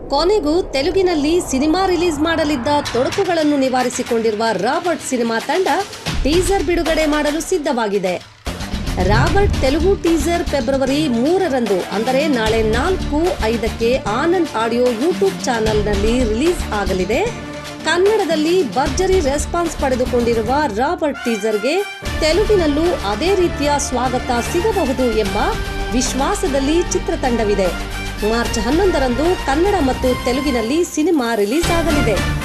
ಕೊನೆಗೂ ತೆಲುಗಿನಲ್ಲಿ cinema release ಮಾಡಲಿದ್ದ ತೊಡಕುಗಳನ್ನು ನಿವಾರಿಸಿಕೊಂಡಿರುವ ರಾಬರ್ಟ್ ಸಿನಿಮಾ ತಂಡ ಟೀಸರ್ ಬಿಡುಗಡೆ ಮಾಡಲು ಸಿದ್ಧವಾಗಿದೆ ರಾಬರ್ಟ್ ತೆಲುಗು ಟೀಸರ್ ಫೆಬ್ರವರಿ ಮೂರರಂದು ಅಂದರೆ ನಾಳೆ ನಾಲ್ಕು ಐದಕ್ಕೆ ಆನಂದ್ ಆಡಿಯೋ ಯೂಟ್ಯೂಬ್ ಚಾನೆಲ್ನಲ್ಲಿ ರಿಲೀಸ್ ಆಗಲಿದೆ ಕನ್ನಡದಲ್ಲಿ ಭರ್ಜರಿ ರೆಸ್ಪಾನ್ಸ್ ಪಡೆದುಕೊಂಡಿರುವ ರಾಬರ್ಟ್ ಟೀಸರ್ಗೆ ತೆಲುಗಿನಲ್ಲೂ ಅದೇ ರೀತಿಯ ಸ್ವಾಗತ ಸಿಗಬಹುದು ಎಂಬ ವಿಶ್ವಾಸದಲ್ಲಿ ಚಿತ್ರತಂಡವಿದೆ ಮಾರ್ಚ್ ಹನ್ನೊಂದರಂದು ಕನ್ನಡ ಮತ್ತು ತೆಲುಗಿನಲ್ಲಿ ಸಿನಿಮಾ ರಿಲೀಸ್ ಆಗಲಿದೆ